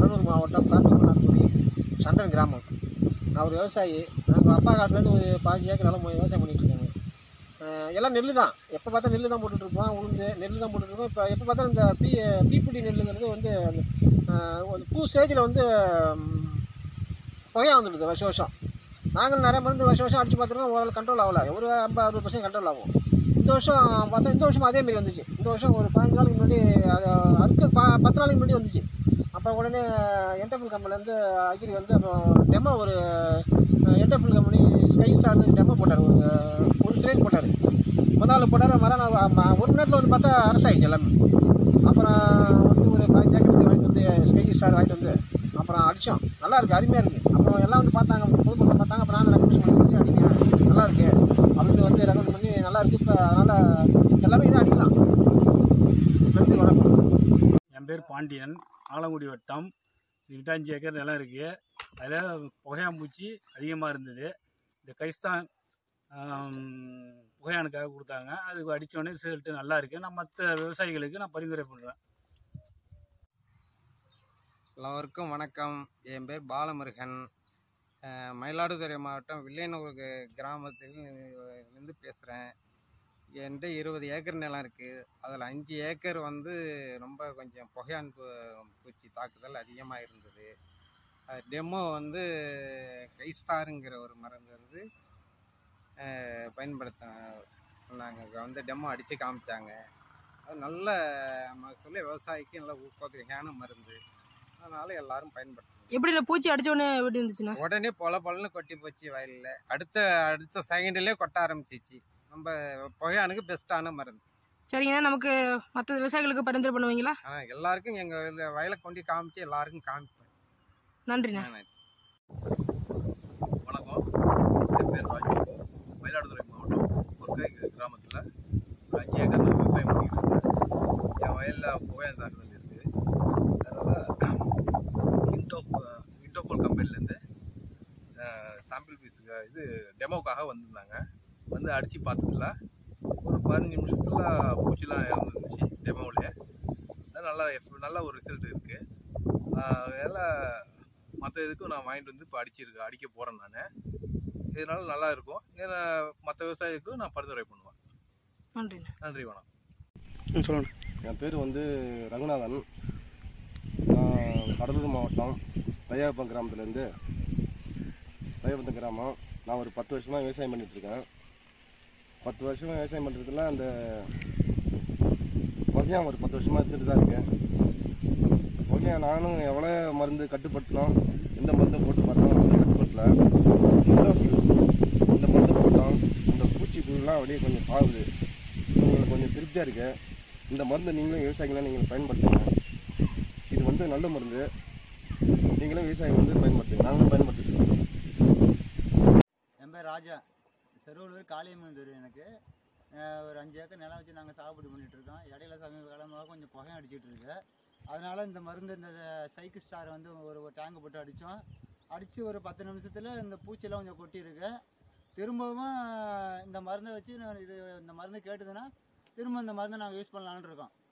கடலூர் மாவட்டம் காட்டுமன்னார்குடி சண்டன் கிராமம் நான் ஒரு விவசாயி நாங்கள் அப்பா காட்டிலேருந்து ஒரு பாஞ்சு ஏக்கர் நிலம் விவசாயம் பண்ணிட்டு இருக்காங்க அஹ் எல்லாம் நெல் தான் எப்போ பார்த்தா நெல் தான் போட்டுட்ருப்போம் உளுந்து நெல் தான் போட்டுட்ருக்கோம் இப்போ எப்போ பார்த்தா இந்த பீ பீப்பிடி நெல்லுங்கிறது வந்து அந்த, அஹ், ஒரு பூ ஸ்டேஜில் வந்து ம், புகையா வந்துடுது வருஷம் வருஷம் நாங்கள் நிறைய மருந்து வருஷம் வருஷம் அடிச்சு பார்த்துருக்கோம் ஓரளவு கண்ட்ரோல் ஆகல ஒரு ஐம்பது அறுபது பர்சன்ட் கண்ட்ரோல் ஆகும் இந்த வருஷம் பார்த்தா இந்த வருஷம் அதே மாதிரி வந்துச்சு இந்த வருஷம் ஒரு பதினஞ்சு நாளைக்கு முன்னாடி அது அறுக்க ப பத்து நாளைக்கு முன்னாடி வந்துச்சு அப்போ உடனே என்டபிள் கம்பெனிலேருந்து அகிரி வந்து அப்புறம் டெமோ ஒரு என்டபிள் கம்பெனி ஸ்கை ஸ்டார்னு டெமோ போட்டார் ஒரு ஒரு ட்ரெயின் போட்டார் முதல் நாள் போட்டார் மறுநாள் ஆமா, ஒரு நேரத்தில் வந்து பார்த்தா அரசாயிடுச்சு எல்லாமே அப்புறம் வந்து ஒரு பதினஞ்சு ஏக்கர் வாங்கிட்டு வந்து ஸ்கை ஸ்டார் வாங்கிட்டு வந்து அப்புறம் அடித்தோம் நல்லா இருக்குது அருமையாக இருக்குது அப்புறம் எல்லாம் வந்து பார்த்தாங்க பொதுமக்கள் பார்த்தாங்க அப்புறம் நான் ரெக்கமெண்ட் பண்ணி அடிங்க நல்லா இருக்கு அப்படின்னு வந்து ரெக்கமெண்ட் பண்ணி நல்லா இருக்குது இப்போ அதனால் எல்லாமே இதை அடிக்கலாம் நன்றி வணக்கம் என் பேர் பாண்டியன் ஆலங்குடி வட்டம் எட்டு அஞ்சு ஏக்கர் நிலம் இருக்குது அதில் புகையாம்பூச்சி அதிகமாக இருந்தது இந்த கைஸ்தான் ஆம், புகையானுக்காக கொடுத்தாங்க அது அடித்தோடனே ரிசல்ட்டு நல்லா இருக்குது நான் மற்ற விவசாயிகளுக்கு நான் பரிந்துரை பண்ணுறேன் எல்லோருக்கும் வணக்கம் என் பேர் பாலமுருகன் அஹ், மயிலாடுதுறை மாவட்டம் வில்லியனூர் க- கிராமத்தில் இருந்து பேசுகிறேன் என்கிட்ட இருபது ஏக்கர் நிலம் இருக்குது அதில் அஞ்சு ஏக்கர் வந்து ரொம்ப கொஞ்சம் புகையான் பூ பூச்சி தாக்குதல் அதிகமாக இருந்தது டெமோ வந்து கைஸ்டாருங்கிற ஒரு மருந்து வந்து அஹ், பயன்படுத்த நாங்கள் வந்து டெமோ அடித்து காமிச்சாங்க அது நல்ல மகசூல் விவசாயிக்கு நல்ல ஊக்கத்தொகையான மருந்து அதனால எல்லாரும் பயன்படுத்தணும் எப்படி இந்த பூச்சி அடிச்ச உடனே எப்படி இருந்துச்சுண்ணா உடனே பொல பொலன்னு கொட்டி போச்சு வயலில் அடுத்த அடுத்த செகண்ட்லேயே கொட்ட ஆரம்பிச்சிச்சு நம்ம புகையானுக்கு பெஸ்ட்டான மருந்து சரிங்கண்ணா நமக்கு மற்ற விவசாயிகளுக்கு பரிந்துரை பண்ணுவீங்களா ஆனால் எல்லாருக்கும் எங்கள் வயலை கொண்டு காமிச்சு எல்லாருக்கும் காமிப்பேன் நன்றிண்ணா நன்றி. வணக்கம் என் பேர் ராஜு மயிலாடுதுறை மாவட்டம் பொற்கை கிராமத்தில் ஒரு அஞ்சு ஏக்கர் நான் விவசாயம் பண்ணிக்கிறேன் என் வயலில் புகையான் தாக்குதல் இருக்குது அதனால் இன்டோ இன்டோபோல் கம்பெனிலேருந்து சாம்பிள் பீஸுக்கு இது டெமோக்காக வந்திருந்தாங்க வந்து அடித்து பார்த்ததுல ஒரு பதினஞ்சு நிமிஷத்தில் பூச்சிலாம் இறந்துருந்துச்சு டெமோவிலே நல்லா நல்ல ஒரு ரிசல்ட் இருக்குது எல்லாம் மற்ற இதுக்கும் நான் வாங்கிட்டு வந்து இப்போ அடிச்சிருக்கேன் அடிக்க போகிறேன் நான் இதனால நல்லா இருக்கும் ஏன்னா மற்ற விவசாயிக்கும் நான் பரிந்துரை பண்ணுவேன் நன்றிண்ணா நன்றி வணக்கம் சொல்லணும் என் பேர் வந்து ரகுநாதன் நான் கடலூர் மாவட்டம் தையாபம் கிராமத்துலேருந்து தையாபத்தம் கிராமம் நான் ஒரு பத்து வருஷமாக விவசாயம் பண்ணிட்டு இருக்கேன் பத்து வருஷமாக விவசாயம் பண்ணுறதுல அந்த வகையாக ஒரு பத்து வருஷமாக எடுத்துகிட்டு தான் இருக்கேன் வகையாக நானும் எவ்வளோ மருந்து கட்டுப்படுத்தினோம் எந்த மருந்து போட்டு பார்த்தோம் வந்து கட்டுப்படுத்தல இந்த மருந்து போட்டோம் இந்த பூச்சிப்புழுலாம் அப்படியே கொஞ்சம் பாவுது உங்களுக்கு கொஞ்சம் திருப்தியாக இருக்கு இந்த மருந்து நீங்களும் விவசாயிகளாம் நீங்கள் பயன்படுத்துங்க இது வந்து நல்ல மருந்து நீங்களும் விவசாயிகள் வந்து பயன்படுத்துங்க நாங்களும் பயன்படுத்திட்டு இருக்கோம் என் பேர் ராஜா செருவலூர் காளியம்மன் தெரு எனக்கு அஹ் ஒரு அஞ்சு ஏக்கர் நிலம் வச்சு நாங்கள் சாகுபடி பண்ணிட்டு இருக்கோம் இடையில சமீப காலமாக கொஞ்சம் புகை அடிச்சிட்டு இருக்கு அதனால இந்த மருந்து இந்த சைக்கிள் ஸ்டார் வந்து ஒரு ஒரு டேங்க் போட்டு அடித்தோம் அடித்து ஒரு பத்து நிமிஷத்தில் இந்த பூச்சியெல்லாம் கொஞ்சம் கொட்டியிருக்கு திரும்பவும் இந்த மருந்தை வச்சு நான் இது இந்த மருந்து கேட்டுதுன்னா திரும்ப இந்த மருந்தை நாங்கள் யூஸ் பண்ணலான்னு இருக்கோம்